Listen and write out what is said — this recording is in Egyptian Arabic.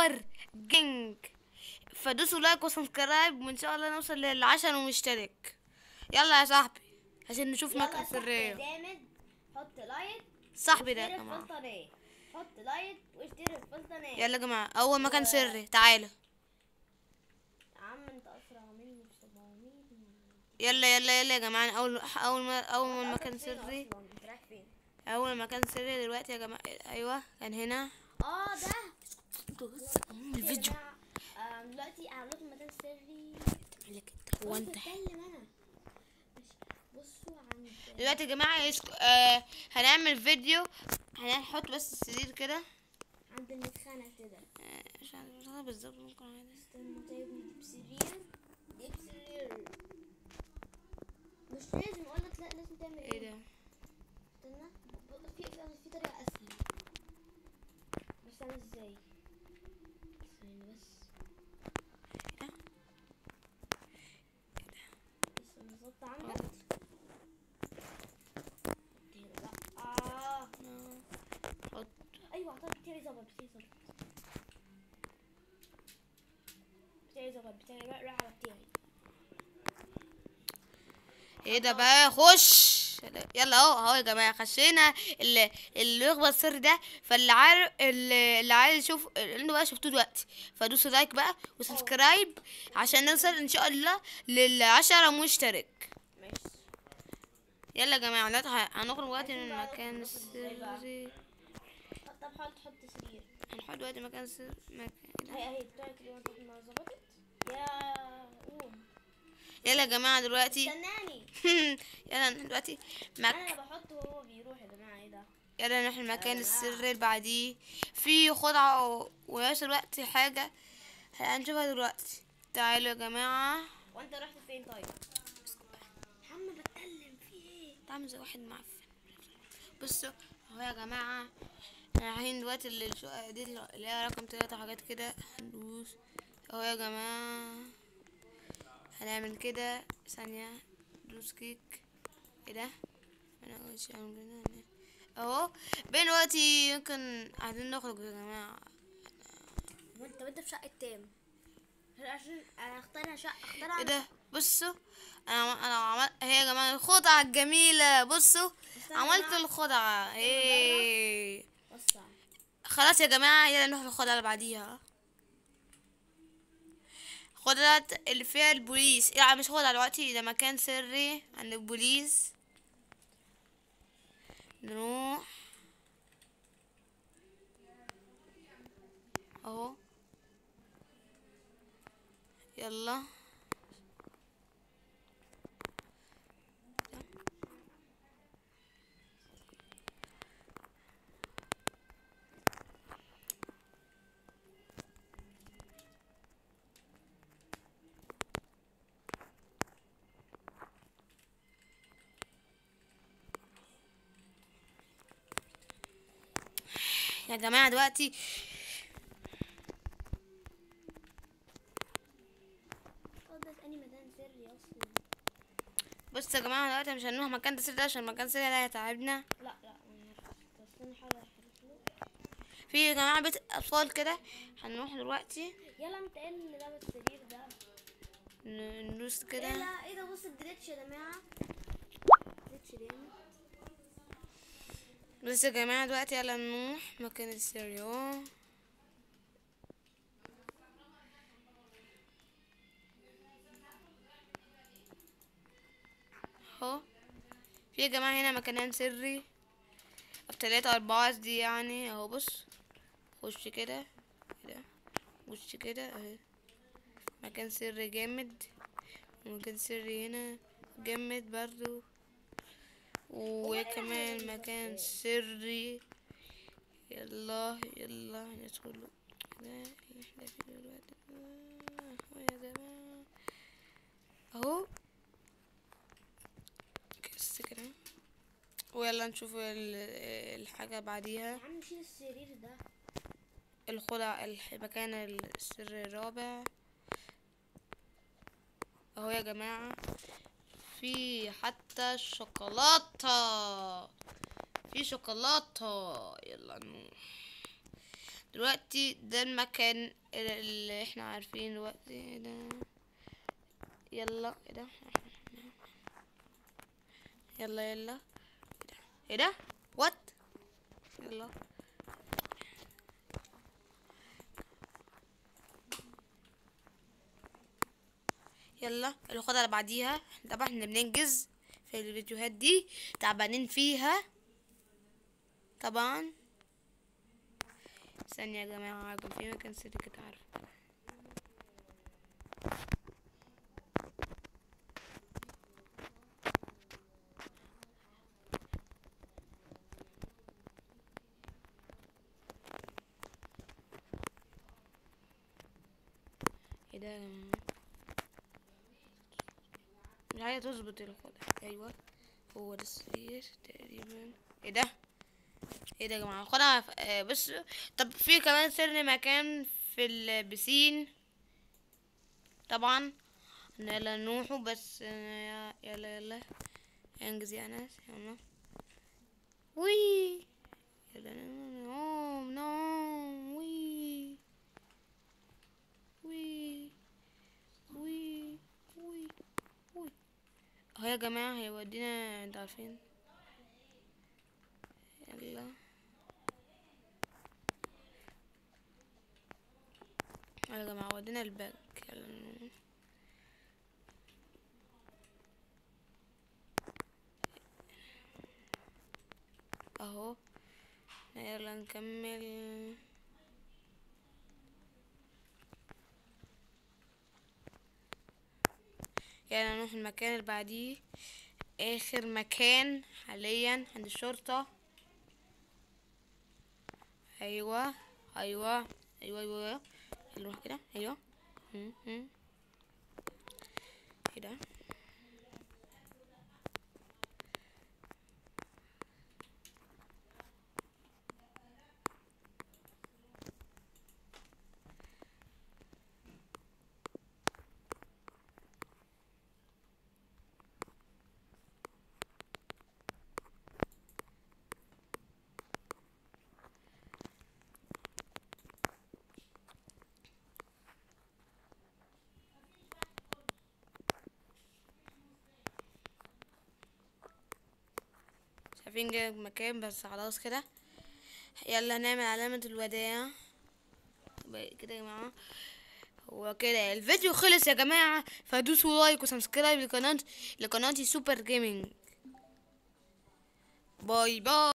باور جينج فدوسوا لايك وسبسكرايب وان شاء الله نوصل للعشرة مشترك يلا يا صاحبي عشان نشوف يلا مكان يا صاحبي سرية جامد حط لايك صاحبي ده يا واشترك في جماعة القناة حط لايك واشترك في القناة يلا يا جماعة أول مكان سري تعالوا يا عم انت اسرع مني ب 700 يلا يلا يلا يا جماعة أول أول ما أول ما أنت مكان فين سري أصلاً؟ انت رايح فين أول مكان سري دلوقتي يا جماعة أيوة كان هنا اه ده الفيديو يا جماعة، آه، دلوقتي اعمل لكم مكان سري هو أنت بتكلم انا ماشي بصوا عند دلوقتي يا جماعة يسك... آه هنعمل فيديو هنحط بس السرير كده عند المدخنة كده آه، مش عارفة بالظبط ممكن أعمل إيه. استنى طيب نجيب سرير نجيب سرير مش لازم اقولك لا لازم تعمل ايه ايه ده استنى ب- في في في طريقة اسهل بس انا ازاي ثانية بس استنى بالظبط عندك هنا بقى اه حط ايوه اعتقد بتاعي ظبط بتاعي ظبط بتاعي ظبط بتاعي راح راح على بتاعي ايه ده بقى خش يلا اهو اهو يا جماعه خشينا اللي اللي يخبط السر ده فاللي عارف اللي اللي عايز يشوف انتوا بقى شفتوه دلوقتي فدوسوا لايك بقى وسبسكرايب عشان نوصل ان شاء الله للعشرة مشترك ماشي يلا يا جماعه دلوقتي ه- هنخرج دلوقتي عايزين من بقى المكان نخرج ازاي بقى؟ السري طب حاول تحط سرير هنحط دلوقتي مكان سري مكان هي اهي بتاعتك اللي انت ما ظبطت يا قوم يلا يا جماعه دلوقتي استناني يلا نروح دلوقتي مك... انا بحطه وهو بيروح يا جماعه ايه ده يلا نروح المكان يا السري اللي بعديه في خدعة و- ونفس الوقت حاجة هنشوفها دلوقتي تعالوا يا جماعة وانت رحت فين طيب يا عم بتكلم في ايه تعمل زي واحد معفن بصوا اهو يا جماعة احنا رايحين دلوقتي للشقة دي اللي هي رقم تلاتة حاجات كده هندوس اهو يا جماعة هنعمل كده ثانية دوس كيك ايه ده انا قلتش اعمل كده اهو بين وقتي يمكن عايزين نخرج يا جماعة وانت وانت في شقه تام عشان انا اختارها شقه اختارها ايه ده بصوا انا انا عملت هي يا جماعه الخدعه الجميله بصوا استنى عملت بقى. الخدعه ايه وسع خلاص يا جماعه يلا نروح للخدعه اللي بعديها خدعة اللي فيها البوليس لا مش خدعة دلوقتي ده مكان سري عند البوليس نروح اهو يلا يا جماعة دلوقتي اه ده اني مكان سري اصلا بص يا جماعة دلوقتي مش هنروح مكان ده سري ده عشان مكان سري ده هيتعبنا لا لا ما ينفعش. بس استنى احاول احرك له في يا جماعة بيت أطفال كده هنروح دلوقتي يلا انت ايه اللي لابس السرير ده ن- ندوس ايه كده ده ايه ده بص الجليتش يا جماعه جليتش جامد بص يا جماعة دلوقتي يلا نروح مكان السري اهو اهو في يا جماعة هنا مكان سري في تلاتة أربعة دي يعني اهو بص خش كده كده خش كده اهي مكان سري جامد ومكان سري هنا جامد برضو وكمان مكان سري يلا يلا ندخل كده اللي احنا فيه دلوقتي اهو يا جماعة اهو بس كده ويلا نشوف ال- الحاجة بعديها يا عم شيل السرير ده الخدع المكان السر الرابع اهو يا جماعة في حتى شوكولاتة في شوكولاتة يلا نروح دلوقتي ده المكان اللي احنا عارفين دلوقتي إيه ده يلا ايه ده يلا يلا ايه ده وات يلا يلا الخطوة اللي بعديها طبعا احنا بننجز في الفيديوهات دي تعبانين فيها طبعا ثانية يا جماعة كان في مكان سري كده عارف ايه ده يا جماعة مش عايزة تظبط الخدع ايوه هو ده السرير تقريبا ايه ده ايه ده يا جماعة الخدع ف- آه، بص طب في كمان سر مكان في البسين طبعا يلا نروحوا بس آه، يلا يلا انجز يا ناس يلا وي يلا نوم نوم وي وي وي وي وي اهو يا جماعة هيودينا انتوا عارفين يلا يلا يا جماعة ودينا البنك يلا نروح. اهو يلا نكمل يلا نروح المكان اللي بعديه اخر مكان حاليا عند الشرطة ايوه ايوه ايوه ايوه ايوه نروح كده ايوه هم، هم. كده شايفين كده المكان بس خلاص كده يلا نعمل علامة الوداع بقى كده يا جماعة هو كده الفيديو خلص يا جماعة فدوسوا لايك وسبسكرايب لقناة لقناتي سوبر جيمنج باي باي